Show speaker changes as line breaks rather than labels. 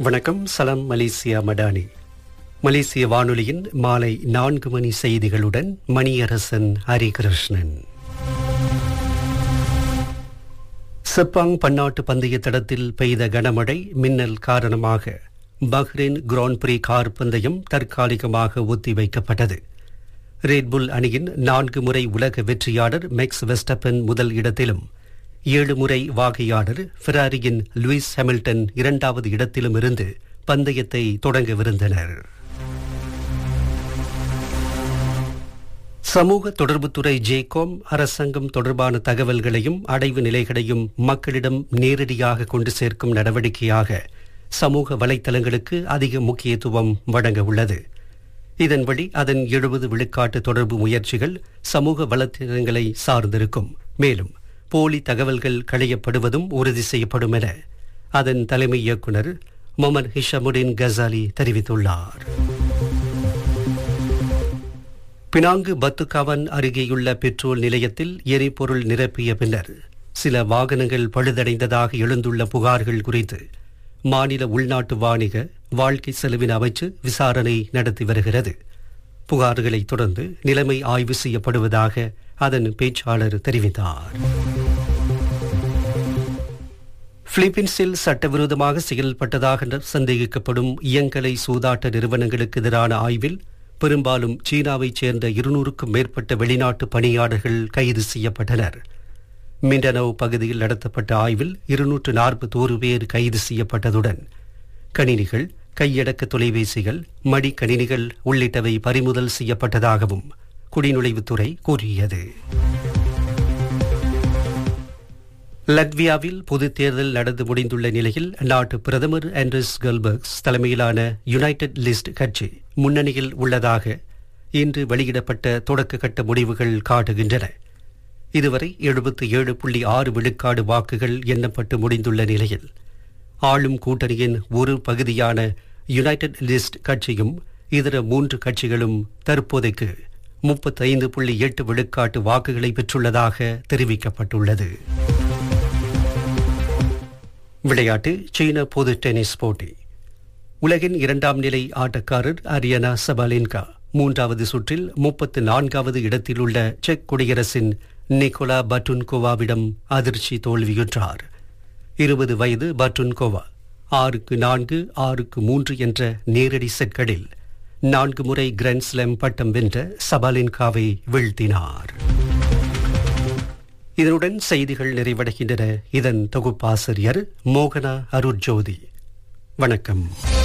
வணக்கம் சலாம் மலேசியா மடானி மலேசிய வானொலியின் மாலை நான்கு மணி செய்திகளுடன் மணியரசன் ஹரிகிருஷ்ணன் செப்பாங் பன்னாட்டு பந்தய தடத்தில் பெய்த கனமழை மின்னல் காரணமாக பஹ்ரைன் கிராண்ட் பிரி கார் பந்தயம் தற்காலிகமாக ஒத்திவைக்கப்பட்டது ரெட்புல் அணியின் நான்கு முறை உலக வெற்றியாளர் மேக்ஸ் வெஸ்டப்பன் முதல் இடத்திலும் ஏழு முறை வாகையாளர் ஃபெராரியின் லூயிஸ் ஹாமில்டன் இரண்டாவது இடத்திலும் இருந்து பந்தயத்தை தொடங்கவிருந்தனர் சமூக தொடர்புத்துறை ஜேகோம் அரசாங்கம் தொடர்பான தகவல்களையும் அடைவு நிலைகளையும் மக்களிடம் நேரடியாக கொண்டு சேர்க்கும் நடவடிக்கையாக சமூக வலைத்தளங்களுக்கு அதிக முக்கியத்துவம் வழங்க உள்ளது இதன்படி அதன் எழுபது விழுக்காட்டு தொடர்பு முயற்சிகள் சமூக வலைத்தளங்களை சார்ந்திருக்கும் மேலும் போலி தகவல்கள் களையப்படுவதும் உறுதி செய்யப்படும் என அதன் தலைமை இயக்குநர் மொமன் ஹிஷமுடின் கசாலி தெரிவித்துள்ளார் பினாங்கு பத்துகாவன் அருகேயுள்ள பெட்ரோல் நிலையத்தில் எரிபொருள் நிரப்பிய பின்னர் சில வாகனங்கள் பழுதடைந்ததாக எழுந்துள்ள புகார்கள் குறித்து மாநில உள்நாட்டு வாணிக வாழ்க்கை செலவின அமைச்சு விசாரணை நடத்தி வருகிறது புகார்களை தொடர்ந்து நிலைமை ஆய்வு செய்யப்படுவதாக அதன் பேச்சாளர் தெரிவித்தார் பிலிப்பீன்ஸில் சட்டவிரோதமாக செயல்பட்டதாக சந்தேகிக்கப்படும் இயங்கலை சூதாட்ட நிறுவனங்களுக்கு எதிரான ஆய்வில் பெரும்பாலும் சீனாவைச் சேர்ந்த இருநூறுக்கும் மேற்பட்ட வெளிநாட்டு பணியாளர்கள் கைது செய்யப்பட்டனர் மிண்டனவ் பகுதியில் நடத்தப்பட்ட ஆய்வில் இருநூற்று நாற்பத்தோரு பேர் கைது செய்யப்பட்டதுடன் கணினிகள் கையடக்க தொலைபேசிகள் மடிக்கணினிகள் உள்ளிட்டவை பறிமுதல் செய்யப்பட்டதாகவும் குடிநுழைவுத்துறை கூறியது லட்வியாவில் பொதுத் தேர்தல் நடந்து முடிந்துள்ள நிலையில் நாட்டு பிரதமர் ஆண்ட்ரஸ் கல்பர்க்ஸ் தலைமையிலான யுனைடெட் லிஸ்ட் கட்சி முன்னணியில் உள்ளதாக இன்று வெளியிடப்பட்ட தொடக்க கட்ட முடிவுகள் காட்டுகின்றன இதுவரை எழுபத்தி ஏழு புள்ளி ஆறு விழுக்காடு வாக்குகள் எண்ணப்பட்டு முடிந்துள்ள நிலையில் ஆளும் கூட்டணியின் ஒரு பகுதியான யுனைடெட் லிஸ்ட் கட்சியும் இதர மூன்று கட்சிகளும் தற்போதைக்கு முப்பத்தைந்து புள்ளி எட்டு விழுக்காட்டு வாக்குகளை பெற்றுள்ளதாக தெரிவிக்கப்பட்டுள்ளது விளையாட்டு சீன பொது டென்னிஸ் போட்டி உலகின் இரண்டாம் நிலை ஆட்டக்காரர் அரியனா சபாலின்கா மூன்றாவது சுற்றில் முப்பத்து நான்காவது இடத்தில் உள்ள செக் குடியரசின் நிக்கோலா பட்டுன்கோவாவிடம் அதிர்ச்சி தோல்வியுற்றார் இருபது வயது பட்டுன்கோவா ஆறுக்கு நான்கு ஆறுக்கு மூன்று என்ற நேரடி செட்களில் நான்கு முறை கிராண்ட் ஸ்லாம் பட்டம் வென்ற சபாலின்காவை வீழ்த்தினார் இதனுடன் செய்திகள் நிறைவடைகின்றன இதன் தொகுப்பாசிரியர் மோகனா அருட்ஜோதி வணக்கம்